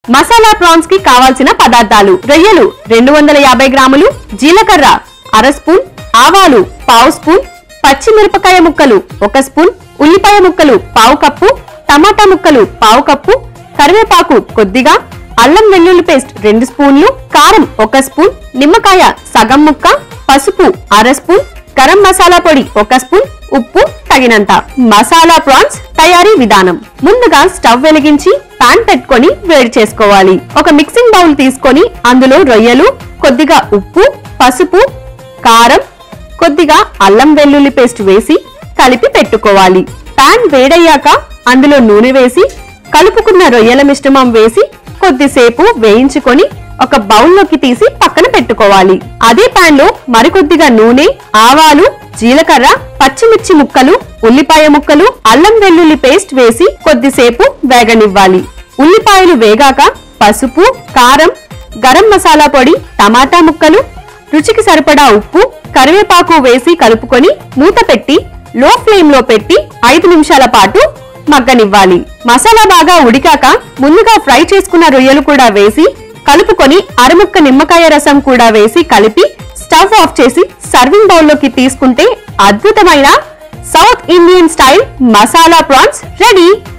masala prawns కి కావాల్సిన పదార్థాలు రొయ్యలు రెండు వందల యాభై గ్రాములు జీలకర్ర అర స్పూన్ ఆవాలు పావు స్పూన్ పచ్చిమిరపకాయ ముక్కలు ఒక స్పూన్ ఉల్లిపాయ ముక్కలు పావు కప్పు టమాటా ముక్కలు పావు కప్పు కరివేపాకు కొద్దిగా అల్లం వెల్లుల్లి పేస్ట్ రెండు స్పూన్లు కారం ఒక స్పూన్ నిమ్మకాయ సగం ముక్క పసుపు అర స్పూన్ గరం మసాలా పొడి ఒక స్పూన్ ఉప్పు తగినంత మసాలా ప్రాన్స్ తయారీ విధానం ముందుగా స్టవ్ వెలిగించి పాన్ పెట్టుకొని వేడి చేసుకోవాలి ఒక మిక్సింగ్ బౌల్ తీసుకొని అందులో రొయ్యలు కొద్దిగా ఉప్పు పసుపు కారం కొద్దిగా అల్లం వెల్లుల్లి పేస్ట్ వేసి కలిపి పెట్టుకోవాలి పాన్ వేడయ్యాక అందులో నూనె వేసి కలుపుకున్న రొయ్యల మిశ్రమం వేసి కొద్దిసేపు వేయించుకొని ఒక బౌల్లోకి తీసి పక్కన పెట్టుకోవాలి అదే పాన్ లో మరికొద్దిగా నూనె ఆవాలు జీలకర్ర పచ్చిమిర్చి ముక్కలు ఉల్లిపాయ ముక్కలు అల్లం వెల్లుల్లి పేస్ట్ వేసి కొద్దిసేపు వేగనివ్వాలి ఉల్లిపాయలు వేగాక పసుపు కారం గరం మసాలా పొడి టమాటా ముక్కలు రుచికి సరిపడా ఉప్పు కరివేపాకు వేసి కలుపుకొని మూత పెట్టి లో ఫ్లేమ్ లో పెట్టి ఐదు నిమిషాల పాటు మగ్గనివ్వాలి మసాలా బాగా ఉడికాక ముందుగా ఫ్రై చేసుకున్న రొయ్యలు కూడా వేసి కలుపుకొని అరముక్క నిమ్మకాయ రసం కూడా వేసి కలిపి స్టవ్ ఆఫ్ చేసి సర్వింగ్ బౌల్లోకి తీసుకుంటే అద్భుతమైన south Indian style masala prawns ready